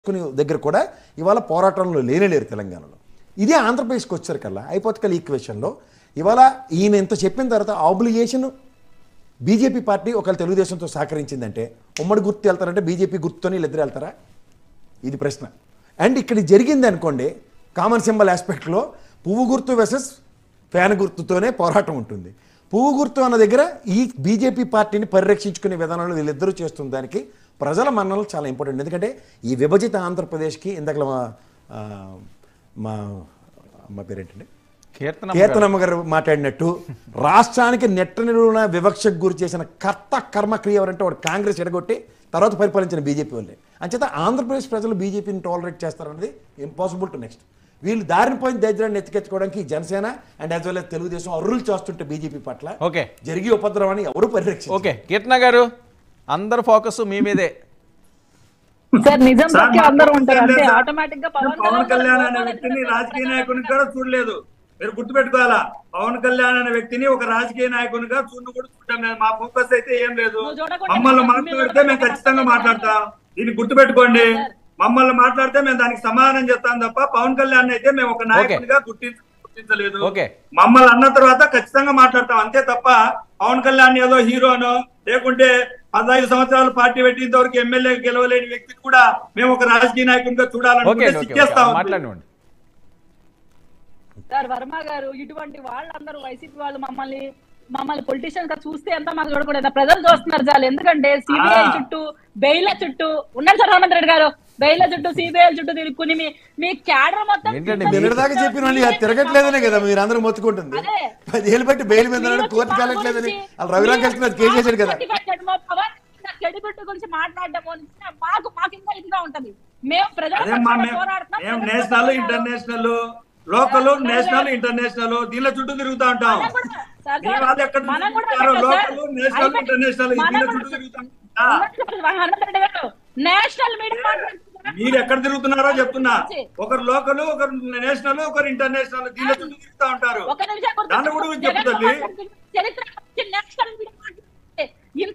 కొన్ని దగ్గర కూడా ఇవాళ పోరాటంలో లేనేలేరు తెలంగాణలో ఇదే ఆంధ్రప్రదేశ్కి వచ్చారు కల్లా హైపోతికల్ ఈక్వేషన్లో ఇవాళ ఈయన ఇంత చెప్పిన తర్వాత ఆబ్లిగేషన్ బీజేపీ పార్టీ ఒకవేళ తెలుగుదేశంతో సహకరించిందంటే ఉమ్మడి గుర్తు వెళ్తారంటే బీజేపీ గుర్తుతోనే వీళ్ళిద్దరు వెళ్తారా ఇది ప్రశ్న అండ్ ఇక్కడ జరిగింది అనుకోండి కామన్ సింబల్ ఆస్పెక్ట్లో పువ్వు గుర్తు వెసెస్ ఫ్యాన్ గుర్తుతోనే పోరాటం ఉంటుంది పువ్వు గుర్తు అన్న దగ్గర ఈ బీజేపీ పార్టీని పరిరక్షించుకునే విధానంలో వీళ్ళిద్దరూ చేస్తున్న దానికి ప్రజల మన్ననలు చాలా ఇంపార్టెంట్ ఎందుకంటే ఈ విభజిత ఆంధ్రప్రదేశ్కి ఇందాక మా ఆ, మా మా పేరేంటండి కీర్తన కీర్తనమ్మ గారు మాట్లాడినట్టు రాష్ట్రానికి నెట్ట నిలువున వివక్షకు గురి చేసిన కర్త కర్మక్రియ ఎవరంటే వాడు కాంగ్రెస్ ఎడగొట్టి తర్వాత పరిపాలించిన బీజేపీ వాళ్ళే అంచేత ఆంధ్రప్రదేశ్ ప్రజలు బీజేపీని టాలరేట్ చేస్తారన్నది ఇంపాసిబుల్ టు నెక్స్ట్ వీళ్ళు దారిని పోయిన దరిద్రాన్ని ఎత్తికెచ్చుకోవడానికి ఈ Janasena and as well as Telugu Desam అర్రులు చేస్తుంటే బీజేపీ పట్ల ఓకే జరిగే ఉపద్రవాన్ని ఎవరు పరిరక్షించారు ఓకే కీర్తన గారు అందరు ఫోకస్ మీ మీదే సార్ నిజం సార్, పక్కే అందరూ ఉంటారు మాకు అంటే తెలియదు సార్. ఆటోమేటిక్ గా పవన్ పవన్ కళ్యాణ్ అనే గారు వ్యక్తిని కోపాలు రాజకీయ ఎందుకు నాయకునిగా కూడా చూడలేదు మీరు గుర్తుపెట్టుకోవాలా పవన్ కళ్యాణ్ అనే వ్యక్తిని ఒక రాజకీయ నాయకునిగా చూడ కూడా చూడడం లేదు మా ఫోకస్ అయితే ఏం లేదు నువ్వు చూడకుండా మమ్మల్ని మేము మాట్లాడితే మేము చూడకుండా ఖచ్చితంగా మాట్లాడతాం. మాట్లాడతాం దీన్ని గుర్తుపెట్టుకోండి మమ్మల్ని మాట్లాడితే మేము దానికి సమాధానం చెప్తాం తప్ప పవన్ కళ్యాణ్ అయితే మేము ఒక నాయకునిగా గుర్తించ గుర్తించలేదు ఓకే. మమ్మల్ని అన్న తర్వాత ఖచ్చితంగా మాట్లాడతాం అంతే తప్ప పవన్ కళ్యాణ్ ఏదో హీరోనో లేకుంటే పదహైదు సంవత్సరాలు పార్టీ పెట్టినంత వరకు ఎమ్మెల్యే గెలవలేని వ్యక్తిని కూడా మేము ఒక రాజకీయ నాయకునిగా ఓకే చూడాలనుకుంటే అండి, ఓకే సిక్కేస్తా ఓకే ఉంది. మాట్లాడినండి సార్ వర్మ గారు ఇటువంటి వాళ్ళందరూ వైసీపీ వాళ్ళు మమ్మల్ని మమ్మల్ని పొలిటీషియన్స్ గా చూస్తే ఎంత మాకు చూడకూడదు ప్రజలు చూస్తున్నారు చాలు ఎందుకంటే సిబిఐ ఆ. చుట్టూ బెయిల చుట్టూ ఉన్నారు సార్ రామంత్ రెడ్డి గారు బెయిల చుట్టూ సిబిఐ చుట్టూ తిరుక్కుని మీ మీ క్యాడర్ మొత్తం ఏంటండి తిరుగుతుంది. నిన్నటిదాకా చెప్పిన వాళ్ళు అది తిరగట్లేదనే కదా మీరు అందరూ మొత్తుకుంటుంది అదే. పదిహేళ్ళు బట్టి బెయిల్ మీద మీరు కోర్టుకి మా వెళ్ళట్లేదని గురించి- వాళ్ళు రవిరాంకృష్ణ అది కేసు చేశాడు కదా మా గురించి మా పవన్ చెడిగుట్టు గురించి మాట్లాడడం మాకు మాకు ఇంకా ఇదిగా ఉంటది మేము ప్రజల అదే మా పక్షాన మేము పోరాడుతున్నాం. మేము ప్రజల నేషనల్ పక్షాన ఇంటర్నేషనల్ లోకల్ నేషనల్ ఇంటర్నేషనల్ దీనిలో చుట్టూ తిరుగుతా ఉంటాం మనం కూడా- సార్, మీ వాళ్ళు ఎక్కడ మనం కూడా తిరుగుతారో సార్, లోకల్ నేషనల్ అయిపోయి- ఇంటర్నేషనల్ మనం దీనిలో కూడా- చుట్టూ తిరుగుతాం ఆ, హనుమంతరెడ్డి గారు నేషనల్ మీడియా మాట్లాడుతున్నారు. మీరు ఎక్కడ తిరుగుతున్నారో చెప్తున్నా ఒకరు లోకల్ ఒకరు నేషనల్ ఒకరు ఇంటర్నేషనల్ దీనిలో చుట్టూ తిరుగుతా ఉంటారు ఒక నిమిషం గుర్తు దాన్ని కూడా జగన్ చెప్పు తల్లి. మాట్లాడుతుంది. చరిత్ర గురించి నేషనల్ మీడియా మాట్లాడుతుంది. ఇంత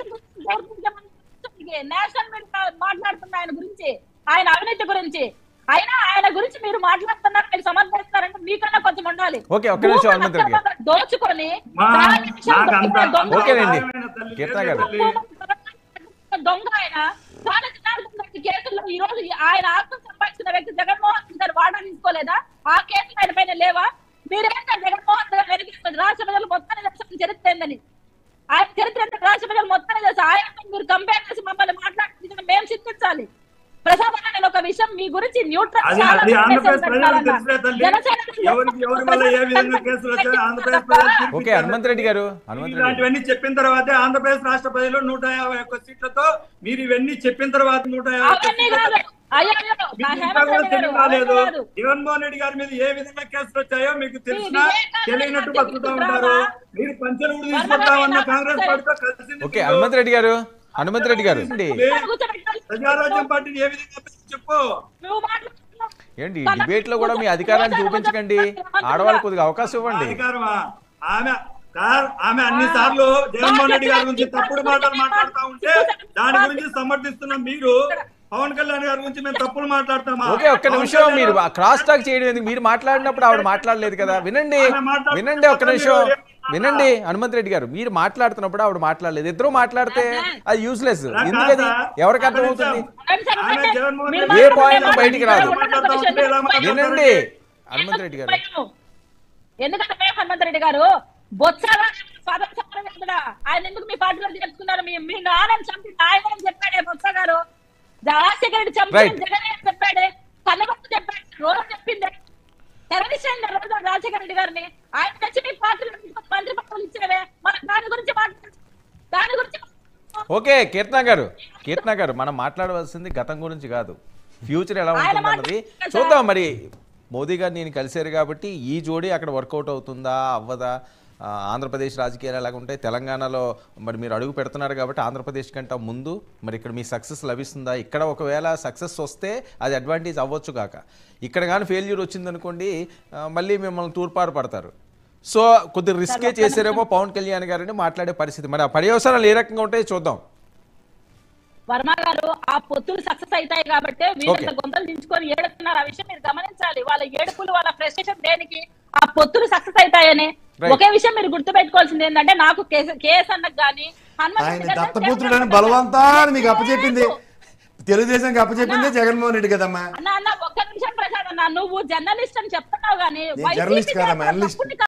గౌరవించమని నేషనల్ మీడియా మాట్లాడుతుంది ఆయన గురించి ఆయన అవినీతి గురించి అయినా ఆయన గురించి మీరు మాట్లాడుతున్నారు మీరు సమర్థిస్తారంటే మీకన్నా కొంచెం ఉండాలి ఓకే, ఒక్క నిమిషం హనుమంత్ రెడ్డి గారు. దోచుకొని మా చాలా నిమిషాలు నాకు అంత దొంగ- దొంగ- ఓకేనండి. అపారమైన తల్లి కీర్తన లేదు గారు. తల్లి. దొంగ ఆయన చాలా జనార్దన్ కేసుల్లో ఈ రోజు ఆయన ఆత్మ సంపాదించిన వ్యక్తి జగన్మోహన్ రెడ్డి గారు వాడా తీసుకోలేదా ఆ కేసులు ఆయన పైన లేవా మీరేంటే జగన్మోహన్ రెడ్డి గారు వెనకేస్తుంది రాష్ట్ర ప్రజలు మొత్తాన్ని తెలుసు చరిత్ర ఏందని ఆయన చరిత్ర ఏంటో రాష్ట్ర ప్రజలు మొత్తాన్ని తెలుసు ఆయన మీరు కంపేర్ చేసి మమ్మల్ని మాట్లాడుతుంది మేము చింతించాలి ప్రసాద్ నేను ఒక విషయం మీ గురించి న్యూట్రల్ అది చాలా అది ఆంధ్రప్రదేశ్ మెసేజ్ ప్రజలకు పెట్టాలన్నా. తెలుసులే తల్లి జనసేన ఎవరికి ఎవరి వల్ల ఏ విధంగా కేసులు వచ్చాయో ఆంధ్రప్రదేశ్ ప్రజలు తీర్పు ఓకే ఇచ్చారు. హనుమంత్ రెడ్డి గారు హనుమంత్ రెడ్డి గారు. ఇలాంటివన్నీ చెప్పిన తర్వాతే ఆంధ్రప్రదేశ్ రాష్ట్ర ప్రజలు నూట యాభై ఒక్క సీట్లతో మీరు ఇవన్నీ చెప్పిన తర్వాత నూట యాభై ఒక్క అవన్నీ సీట్లతో కాదు అయ్యో అయ్యో, నా మీకు ఇంకా హేమంత్ కూడా రెడ్డి గారు, తెలివి రాలేదు అవన్నీ కాదు. జగన్మోహన్ రెడ్డి గారి మీద ఏ విధంగా కేసులు వచ్చాయో మీకు తెలిసినా వివేకానంద తెలియనట్టు గారికి బతుకుతా గుర్తురావా? ఉంటారు మీరు పంచలు కూడా తీసుకొస్తామన్న కాంగ్రెస్ పార్టీతో కలిసి ఓకే హనుమంత్ రెడ్డి గారు హనుమంత్ రెడ్డి గారు అండి కూర్చోబెట్టాలి. ప్రజారాజ్యం పార్టీని ఏ విధంగా చెప్పు నువ్వు మాట్లాడుతున్నావు. ఏంటి డిబేట్ లో కూడా మీ అధికారాన్ని చూపించకండి ఆడవాళ్ళకి కొద్దిగా అవకాశం ఇవ్వండి అధికారమా ఆమె సార్ ఆమె అన్ని సార్లు జగన్మోహన్ రెడ్డి గారి గురించి తప్పుడు మాటలు మాట్లాడుతా ఉంటే దాని గురించి సమర్థిస్తున్న మీరు పవన్ కళ్యాణ్ గారి గురించి మేము తప్పులు మాట్లాడతామా ఓకే ఒక్క పవన్ నిమిషం కళ్యాణ్ మీరు క్రాస్ టాక్ చేయడం ఎందుకు మీరు మాట్లాడినప్పుడు ఆవిడ మాట్లాడలేదు కదా వినండి ఆమె మాట్లాడుతున్నప్పుడు వినండి ఒక్క నిమిషం మీరు వినండి హనుమంత్ రెడ్డి గారు మీరు మాట్లాడుతున్నప్పుడు ఆవిడ మాట్లాడలేదు ఇద్దరు మాట్లాడితే అది యూస్లెస్ అలా ఎందుకది కాదా? ఎవరికి ఒక్క అర్థమవుతుంది నిమిషం. ఆమె జగన్మోహన్ మీరు రెడ్డి ఏ మాట్లాడుతున్న పాయింట్ మాటలు బయటికి రాదు. ఉన్నటువంటి మాట్లాడుతూ ఉంటే విషయం ఎలా మాట్లాడతారు? వినండి హనుమంత్ రెడ్డి గారు భయము. ఎందుకంటే మేము హనుమంత్ రెడ్డి గారు బొత్సగా స్వాతంత్ర సమరయోధుడా. ఆయన ఎందుకు మీ పార్టీలో చేర్చుకున్నారు మీ మీ నాన్నని చంపి ఆయన చెప్పాడే బొత్స గారు రాజశేఖర రెడ్డి చంపి Right. జగన్ ఏం చెప్పాడే కన్నగొట్టు చెప్పాడు రోజు చెప్పింది టెర్రరిస్ట్ అయిన రోజు రాజశేఖర రెడ్డి గారిని ఆయన తెచ్చి మీ పార్టీలో తీసుకొచ్చి మంత్రి పదవులు ఇచ్చేవే మనం దాని గురించి మాట్లాడు దాని గురించి ఓకే కీర్తన గారు కీర్తన గారు మనం మాట్లాడవలసింది గతం గురించి కాదు ఫ్యూచర్ ఎలా ఆయన ఉంటుంది అన్నది మాట్లాడారు చూద్దాం మరి మోదీ గారు నేను కలిశారు కాబట్టి ఈ జోడీ అక్కడ వర్కౌట్ అవుతుందా అవ్వదా ఆ, ఆంధ్రప్రదేశ్ రాజకీయాలు ఎలాగ ఉంటాయి తెలంగాణలో మరి మీరు అడుగు పెడుతున్నారు కాబట్టి ఆంధ్రప్రదేశ్ కంటే ముందు మరి ఇక్కడ మీ సక్సెస్ లభిస్తుందా ఇక్కడ ఒకవేళ సక్సెస్ వస్తే అది అడ్వాంటేజ్ అవ్వచ్చు కాక ఇక్కడ కానీ ఫెయిల్యూర్ వచ్చిందనుకోండి ఆ, మళ్ళీ మిమ్మల్ని తూర్పారు పడతారు సో కొద్దిగా రిస్కే చేశారేమో పవన్ కళ్యాణ్ గారని మాట్లాడే పరిస్థితి మరి ఆ పర్యవసనాలు ఏ రకంగా ఉంటాయో చూద్దాం వర్మ గారు ఆ పొత్తులు సక్సెస్ అవుతాయి కాబట్టి వీళ్ళంత Okay. గొంతలు దించుకొని ఏడుతున్నారు ఆ విషయం మీరు గమనించాలి వాళ్ళ ఏడుపులు వాళ్ళ ఫ్రస్ట్రేషన్ దేనికి ఆ పొత్తులు సక్సెస్ అవుతాయని Right. ఒకే విషయం మీరు గుర్తుపెట్టుకోవాల్సింది ఏంటంటే నాకు కేఎస్ అన్నకు గానీ హనుమంత్ ఆయన రెడ్డి గారు దత్తపుత్రుడని చేస్తున్నారు బలవంతాన్ని మీకు అప్పచెప్పింది లేదు. తెలుగుదేశానికి అప్పచెప్పిందే జగన్మోహన్ రెడ్డి కదమ్మా అన్న అన్న ఒక్క నిమిషం ప్రసాద్ అన్న నువ్వు జర్నలిస్ట్ అని చెప్తున్నావు కానీ నేను జర్నలిస్ట్ కాదమ్మా, అనలిస్ట్.